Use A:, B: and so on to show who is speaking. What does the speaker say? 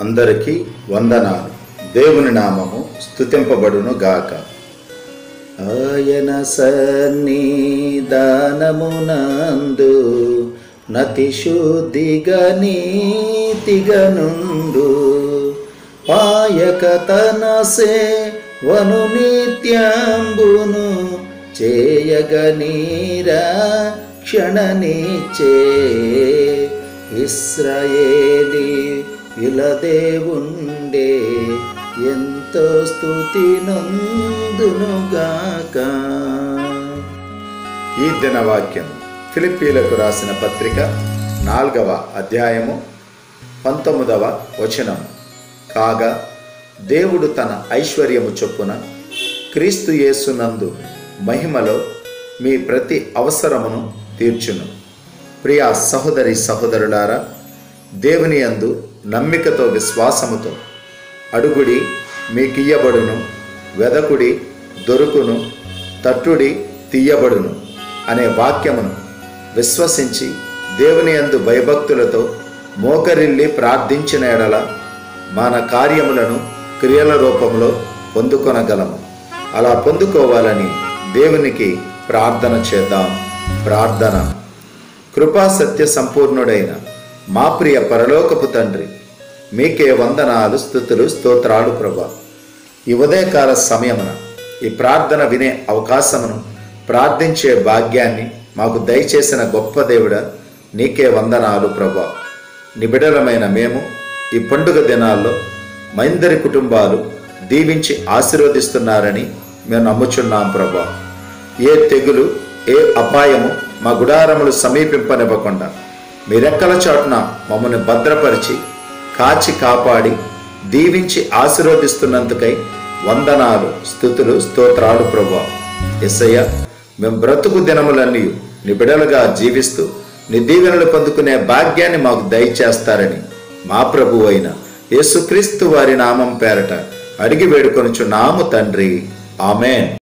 A: అందరికీ వందనాలు దేవుని నామము స్తుతింపబడును గాక ఆయన సన్నిధానమునందు నతి శుద్ధిగా నీతిగా నుండు పాయక తన సేవను నిత్యాంబును చేయగనీరా క్షణనిచ్చే ఇస్రాయేలి ఇలదేవుండే ఎంతో స్థుతి నందునుగాక ఈ దినవాక్యం ఫిలిప్పీలకు రాసిన పత్రిక నాలుగవ అధ్యాయము పంతొమ్మిదవ వచనం కాగా దేవుడు తన ఐశ్వర్యము చొప్పున క్రీస్తు యేసునందు మహిమలో మీ ప్రతి అవసరమును తీర్చును ప్రియా సహోదరి సహోదరులారా దేవుని యందు నమ్మికతో విశ్వాసముతో అడుగుడి మీకియ్యబడును వెదకుడి దొరుకును తట్టుడి తీయబడును అనే వాక్యమును విశ్వసించి దేవుని యందు భయభక్తులతో మోకరిల్లి ప్రార్థించిన ఎడల మన కార్యములను క్రియల రూపంలో పొందుకొనగలము అలా పొందుకోవాలని దేవునికి ప్రార్థన చేద్దాం ప్రార్థన కృపా సత్య సంపూర్ణుడైన మా ప్రియ పరలోకపు తండ్రి మీకే వందనాలు స్థుతులు స్తోత్రాలు ప్రభా ఈ ఉదయకాల సమయమున ఈ ప్రార్థన వినే అవకాశమును ప్రార్థించే భాగ్యాన్ని మాకు దయచేసిన గొప్ప దేవుడ నీకే వందనాలు ప్రభా నిబిడలమైన మేము ఈ పండుగ దినాల్లో మైందరి కుటుంబాలు దీవించి ఆశీర్వదిస్తున్నారని మేము నమ్ముచున్నాం ప్రభా ఏ తెగులు ఏ అపాయము మా గుడారములు సమీపింపనివ్వకుండా మీ రెక్కల చాటున మమ్మల్ని భద్రపరిచి కాచి కాపాడి దీవించి ఆశీర్వదిస్తున్నందుకై వందనాలు స్థుతులు స్తోత్రాలు ప్రభా ఎస్సయ్య మేము బ్రతుకు దినములన్నీ నీ బిడలుగా జీవిస్తూ నీ దీవెనలు పొందుకునే భాగ్యాన్ని మాకు దయచేస్తారని మా ప్రభు అయిన యేసుక్రీస్తు వారి నామం పేరట అడిగి వేడుకొనుచు నాము తండ్రి ఆమెన్